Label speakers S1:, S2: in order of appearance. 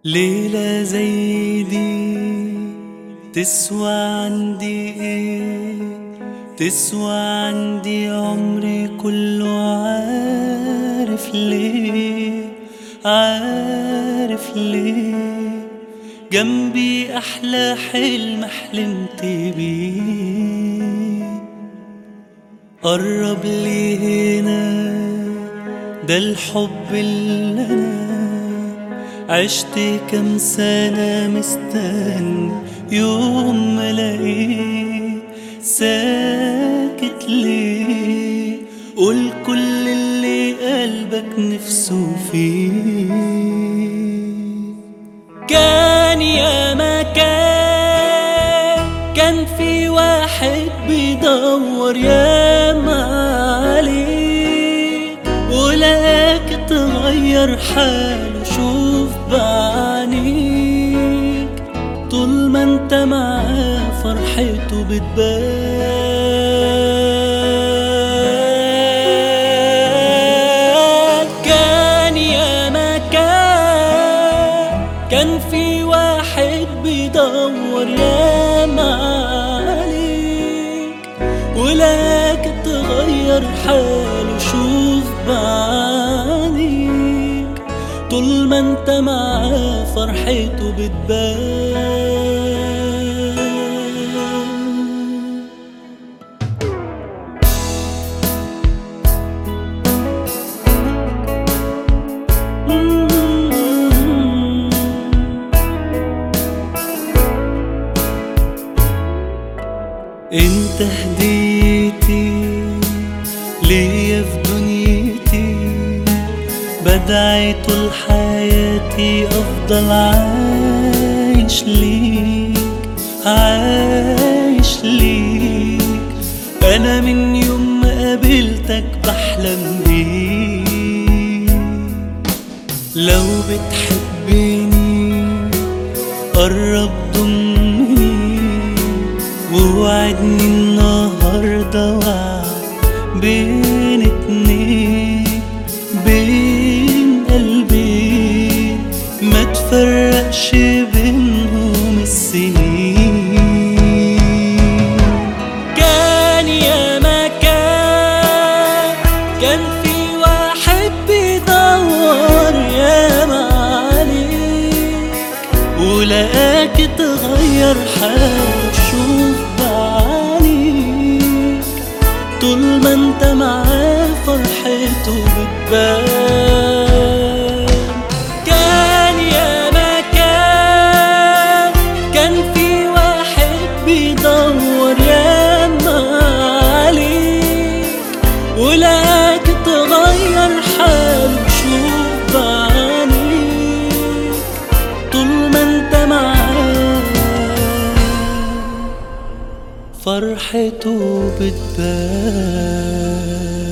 S1: ليلة زي دي تسوى عندي ايه تسوى عندي عمري كله عارف ليه عارف ليه جنبي أحلى حلم حلمت بيه قرب لي هنا ده الحب اللي أنا عشت كم سنة مستني يوم ما الاقيه ساكت ليه قول كل اللي قلبك نفسه فيه كان يا مكان كان في واحد بيدور يا عليك ولقاك تغير حاله شوف بعينيك طول ما انت معاه فرحته بتبان كان يا مكان كان في واحد بيدور يا عليك ولك تغير حاله شوف بعينيك طول ما انت معاه فرحته بتبان انت هديتي ليا في دنيتي بدعي طول حياتي افضل عايش ليك عايش ليك انا من يوم ما قابلتك بحلم بيك لو بتحبني قرب ضمني ووعدني النهاردة وعد بين اتنين بين قلبين ما تفرقش بينهم السنين كان يا مكان كان في واحد بيدور يا عليك ولقاك تغير حاله شوف بعينيك طول ما انت معاه فرحته بتبان كان يا مكان كان في واحد بيدور يا عليك ولقاك تغير حاله شوف بعينيك طول ما انت معاه فرحته بتبان